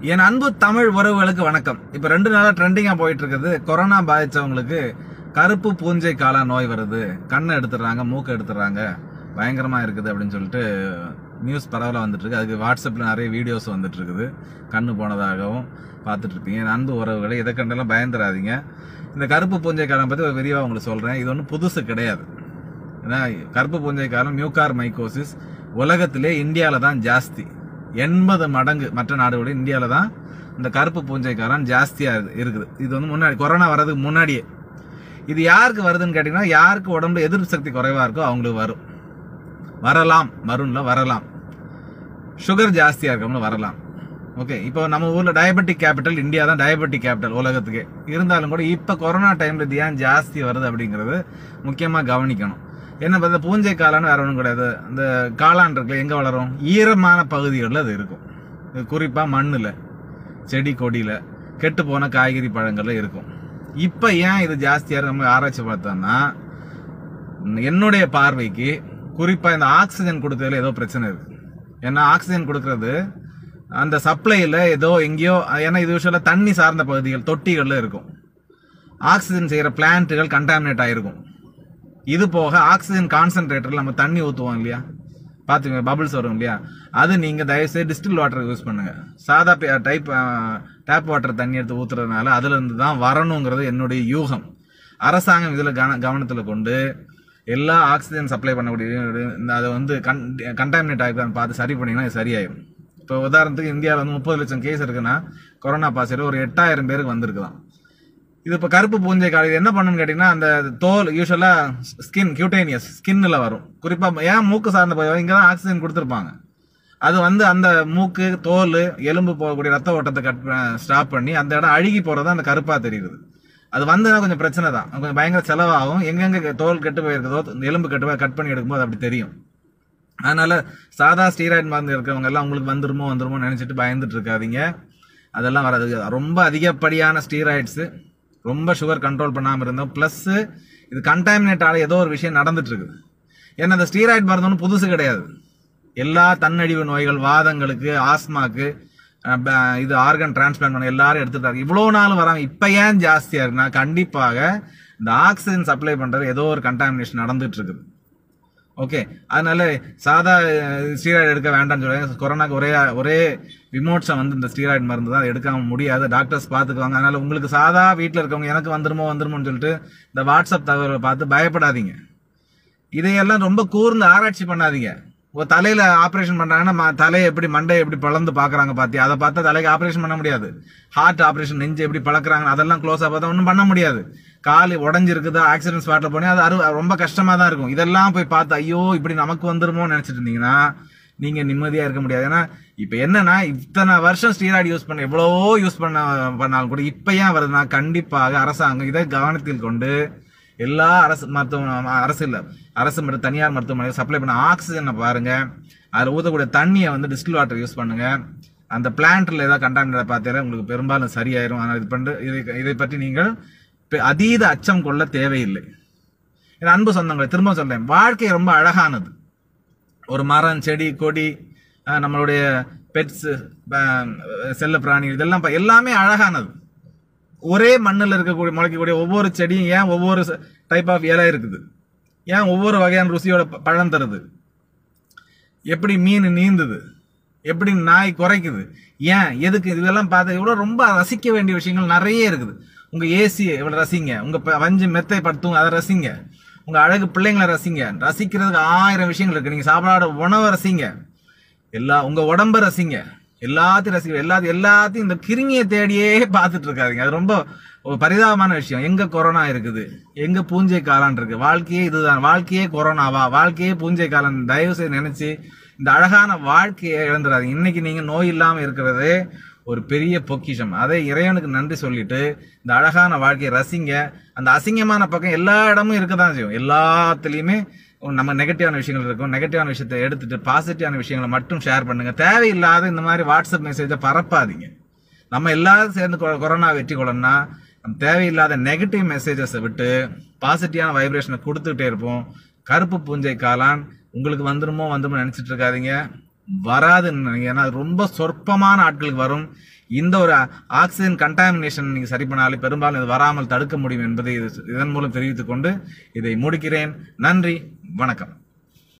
என் அன்பு தமிழ் உறவுகளுக்கு வணக்கம் இப்ப ரெண்டு நாளா ட்ரெண்டிங்கா போயிட்டு இருக்குது கொரோனா பாதிச்சவங்களுக்கு கருப்பு பூஞ்சை காலா நோய் வருது கண்ணை எடுத்துடுறாங்க மூக்கை எடுத்துடுறாங்க பயங்கரமா இருக்குது அப்படின்னு சொல்லிட்டு நியூஸ் பரவலாக வந்துட்டு இருக்கு அதுக்கு வாட்ஸ்அப்ல நிறைய வீடியோஸ் வந்துட்டு இருக்குது கண்ணு போனதாகவும் பார்த்துட்டு இருப்பீங்க என் அன்பு உறவுகளை இதை கண்டெல்லாம் பயந்துடாதீங்க இந்த கருப்பு பூஞ்சை காலம் பத்தி ஒரு விரிவாக உங்களுக்கு சொல்றேன் இது ஒன்றும் புதுசு கிடையாது ஏன்னா கருப்பு பூஞ்சை காலம் மியூகார் மைக்கோசிஸ் உலகத்திலே இந்தியாவில் தான் ஜாஸ்தி எண்பது மடங்கு மற்ற நாடுகளோட இந்தியாவில் தான் இந்த கருப்பு பூஞ்சை காலம் ஜாஸ்தியாக இருக்கு- இருக்குது இது வந்து முன்னாடி கொரோனா வர்றதுக்கு முன்னாடியே இது யாருக்கு வருதுன்னு கேட்டிங்கன்னா யாருக்கு உடம்புல எதிர்ப்பு சக்தி குறைவாக இருக்கோ அவங்களுக்கு வரும் வரலாம் வரும்ல வரலாம் சுகர் ஜாஸ்தியாக இருக்கவங்களும் வரலாம் ஓகே இப்போ நம்ம ஊர்ல டயபெட்டிக் கேபிட்டல் இந்தியா தான் டயபெட்டிக் கேபிட்டல் உலகத்துக்கு இருந்தாலும் கூட இப்போ கொரோனா டைம்ல இது ஏன் ஜாஸ்தி வருது அப்படிங்கிறது முக்கியமாக கவனிக்கணும் என்ன பார்த்தா பூஞ்சை காளான்னு வேற ஒன்றும் கிடையாது இந்த காளான் இருக்குல்ல எங்கே வளரும் ஈரமான பகுதிகளில் அது இருக்கும் இது குறிப்பாக மண்ணில் செடி கொடியில் கெட்டு போன காய்கறி பழங்கள்ல இருக்கும் இப்போ ஏன் இது ஜாஸ்தியாக நம்ம ஆராய்ச்சி பார்த்தோம்னா என்னுடைய பார்வைக்கு குறிப்பா இந்த ஆக்சிஜன் கொடுத்ததுல ஏதோ பிரச்சனை இருக்கு ஏன்னா ஆக்சிஜன் கொடுக்கறது அந்த சப்ளைல ஏதோ எங்கேயோ ஏன்னா இது யூஸ்வலாக தண்ணி சார்ந்த பகுதிகள் தொட்டிகள்ல இருக்கும் ஆக்சிஜன் செய்யற பிளான்ட்டுகள் கண்டாமினேட் ஆயிருக்கும் இது போக ஆக்சிஜன் கான்சென்ட்ரேட்டர்ல நம்ம தண்ணி ஊற்றுவோம் இல்லையா பார்த்துங்க பபிள்ஸ் வரும் இல்லையா அது நீங்க தயவுசெய்து டிஸ்டில் வாட்டர் யூஸ் பண்ணுங்க சாதா டைப் டேப் வாட்டர் தண்ணி எடுத்து ஊத்துறதுனால அதுல இருந்து தான் வரணுங்கிறது என்னுடைய யூகம் அரசாங்கம் இதுல கவன கவனத்துல கொண்டு எல்லா ஆக்சிஜன் சப்ளை பண்ணக்கூடிய இந்த அதை வந்து கண்டாமினேட் ஆகிருக்கான்னு பார்த்து சரி பண்ணீங்கன்னா இது சரியாயிடும் இப்போ உதாரணத்துக்கு இந்தியாவில் வந்து முப்பது லட்சம் கேஸ் இருக்குன்னா கொரோனா பாசிட்டிவ் ஒரு எட்டாயிரம் பேருக்கு வந்திருக்குதான் இது இப்போ கருப்பு பூஞ்சை காலம் இது என்ன பண்ணுன்னு கேட்டிங்கன்னா அந்த தோல் யூஸ்வலாக ஸ்கின் கியூட்டேனியஸ் ஸ்கின்னில் வரும் குறிப்பாக ஏன் மூக்கு சார்ந்த பகுதி இங்கே தான் ஆக்சிஜன் கொடுத்துருப்பாங்க அது வந்து அந்த மூக்கு தோல் எலும்பு போகக்கூடிய ரத்த ஓட்டத்தை கட் ஸ்டாப் பண்ணி அந்த இடம் அழுகி போகிறது அந்த கருப்பாக தெரியுது அது வந்ததுனா கொஞ்சம் பிரச்சனை தான் கொஞ்சம் பயங்கர செலவாகும் எங்கெங்க தோல் கெட்டு போயிருக்குதோ எலும்பு கெட்டு போய் கட் பண்ணி எடுக்கும்போது அப்படி தெரியும் அதனால சாதா ஸ்டீராய்டு மருந்து இருக்கிறவங்க எல்லாம் உங்களுக்கு வந்துருமோ வந்துருமோ நினைச்சிட்டு பயந்துட்டு இருக்காதீங்க அதெல்லாம் வராது ரொம்ப அதிகப்படியான ஸ்டீராய்ட்ஸ் ரொம்ப சுகர் கண்ட்ரோல் பண்ணாம இருந்தோம் ப்ளஸ் இது கண்டாமினேட் ஆக ஏதோ ஒரு விஷயம் நடந்துட்டு இருக்குது ஏன்னா இந்த ஸ்டீராய்டு மருந்து ஒன்றும் புதுசு கிடையாது எல்லா தன்னழிவு நோய்கள் வாதங்களுக்கு ஆஸ்மாக்கு அஹ், ப- இது ஆர்கன் டிரான்ஸ்பிளான்ட் பண்ண எல்லாரும் எடுத்துட்டாங்க இவ்வளோ நாள் வராம இப்ப ஏன் ஜாஸ்தியா இருக்குன்னா கண்டிப்பாக இந்த ஆக்சிஜன் சப்ளை பண்றது ஏதோ ஒரு கண்டாமினேஷன் நடந்துட்டு இருக்குது ஓகே அதனால சாதா ஸ்டீராய்டு எடுக்க வேண்டாம்னு சொல்லுவாங்க கொரோனாக்கு ஒரே ஒரே விமோட்சம் வந்து இந்த ஸ்டீராய்டு மருந்து தான் எடுக்காம முடியாது டாக்டர்ஸ் பார்த்துக்குவாங்க அதனால உங்களுக்கு சாதா வீட்டில் இருக்கவங்க எனக்கு வந்துருமோ வந்துருமோன்னு சொல்லிட்டு இந்த வாட்ஸ்அப் தகவலை பார்த்து பயப்படாதீங்க இதையெல்லாம் ரொம்ப கூர்ந்து ஆராய்ச்சி பண்ணாதீங்க ஒரு தலையில ஆபரேஷன் பண்றாங்கன்னா ம- தலையை எப்படி மண்டையை எப்படி பிளந்து பாக்குறாங்க பாத்தியா அதை பார்த்தா தலைக்கு ஆபரேஷன் பண்ண முடியாது ஹார்ட் ஆபரேஷன் நெஞ்சு எப்படி பழக்கிறாங்க அதெல்லாம் க்ளோஸா பார்த்தா ஒன்றும் பண்ண முடியாது கால் உடஞ்சிருக்குது ஆக்சிடென்ட் ஸ்பாட்ல போனீங்க அது அரு- ரொம்ப கஷ்டமா தான் இருக்கும் இதெல்லாம் போய் பார்த்து ஐயோ இப்படி நமக்கு வந்துருமோன்னு நினைச்சிட்டு இருந்தீங்கன்னா நீங்க நிம்மதியா இருக்க முடியாது ஏன்னா இப்ப என்னன்னா இத்தனை வருஷம் ஸ்டீராய்டு யூஸ் பண்ண எவ்வளவோ யூஸ் பண்ண பண்ணாலும் கூட இப்ப ஏன் வருதுன்னா கண்டிப்பாக அரசாங்கம் இதை கவனத்தில் கொண்டு எல்லா அரசு மருத்துவ அரசு இல்ல அரசு மற்றும் தனியார் மருத்துவமனையில் சப்ளை பண்ண ஆக்சிஜனை பாருங்க அதுல ஊத்தக்கூடிய தண்ணியை வந்து டிஸ்டில் வாட்டர் யூஸ் பண்ணுங்க அந்த பிளான்ட்ல ஏதாவது கண்டாமினேட் பார்த்தாலே உங்களுக்கு பெரும்பாலும் சரியாயிரும் ஆனால் இது பண்ணு இதை இதை பற்றி நீங்கள் பெ- அதீத அச்சம் கொள்ள தேவையில்லை என் அன்பு சொந்தங்களை திரும்ப சொல்றேன் வாழ்க்கை ரொம்ப அழகானது ஒரு மரம் செடி கொடி அஹ், நம்மளுடைய பெட்ஸ் செல்ல பிராணி இதெல்லாம் பா- எல்லாமே அழகானது ஒரே மண்ணில் இருக்கக்கூடிய முளைக்கக்கூடிய ஒவ்வொரு செடியும் ஏன் ஒவ்வொரு டைப் ஆஃப் இலை இருக்குது ஏன் ஒவ்வொரு வகையான ருசியோட ப- பழம் தருது எப்படி மீன் நீந்துது எப்படி நாய் குறைக்குது ஏன் எதுக்கு இதெல்லாம் பார்த்து இவ்வளோ ரொம்ப ரசிக்க வேண்டிய விஷயங்கள் நிறைய இருக்குது உங்க ஏசி இவ்வளோ ரசிங்க உங்க ப- வஞ்சி மெத்தை படுத்துங்க அதை ரசிங்க உங்க அழகு பிள்ளைங்களை ரசிங்க ரசிக்கிறதுக்கு ஆயிரம் விஷயங்கள் இருக்கு நீங்க சாப்பிடாத உணவை ரசிங்க எல்லா உங்க உடம்ப ரசிங்க எல்லாத்தையும் ரசிக்க எல்லாத்தையும் எல்லாத்தையும் இந்த கிருமியை தேடியே பார்த்துட்டு இருக்காதீங்க அது ரொம்ப ஒரு பரிதாபமான விஷயம் எங்க கொரோனா இருக்குது எங்க பூஞ்சை காளான் இருக்கு வாழ்க்கையே இதுதான் வாழ்க்கையே கொரோனாவா வாழ்க்கையே பூஞ்சை காளான் தயவு செய்து நினைச்சு இந்த அழகான வாழ்க்கையை இழந்துடாதீங்க இன்னைக்கு நீங்க நோய் இல்லாம இருக்கிறதே ஒரு பெரிய பொக்கிஷம் அதை இறைவனுக்கு நன்றி சொல்லிட்டு இந்த அழகான வாழ்க்கையை ரசிங்க அந்த அசிங்கமான பக்கம் எல்லா இடமும் இருக்கதான் செய்யும் எல்லாத்துலயுமே நம்ம நெகட்டிவான விஷயங்கள் இருக்கும் நெகட்டிவான விஷயத்தை எடுத்துட்டு பாசிட்டிவான விஷயங்களை மட்டும் ஷேர் பண்ணுங்க தேவையில்லாத இந்த மாதிரி வாட்ஸ்அப் மெசேஜை பரப்பாதீங்க நம்ம எல்லாரும் சேர்ந்து கொ- கொரோனா வெற்றி கொள்ளணும்னா நம்ம தேவையில்லாத நெகட்டிவ் மெசேஜஸை விட்டு பாசிட்டிவான வைப்ரேஷனை கொடுத்துக்கிட்டே இருப்போம் கருப்பு பூஞ்சை காளான் உங்களுக்கு வந்துருமோ வந்துருமோ நினைச்சிட்டு இருக்காதீங்க வராதுன்னு நினைக்கிறேன். ஏன்னா அது ரொம்ப சொற்பமான ஆட்களுக்கு வரும் இந்த ஒரு ஆக்சிஜன் கண்டாமினேஷன் நீங்க சரி பண்ணாலே பெரும்பாலும் இது வராமல் தடுக்க முடியும் என்பதை இது- இதன் மூலம் தெரிவித்துக் கொண்டு இதை முடிக்கிறேன் நன்றி வணக்கம்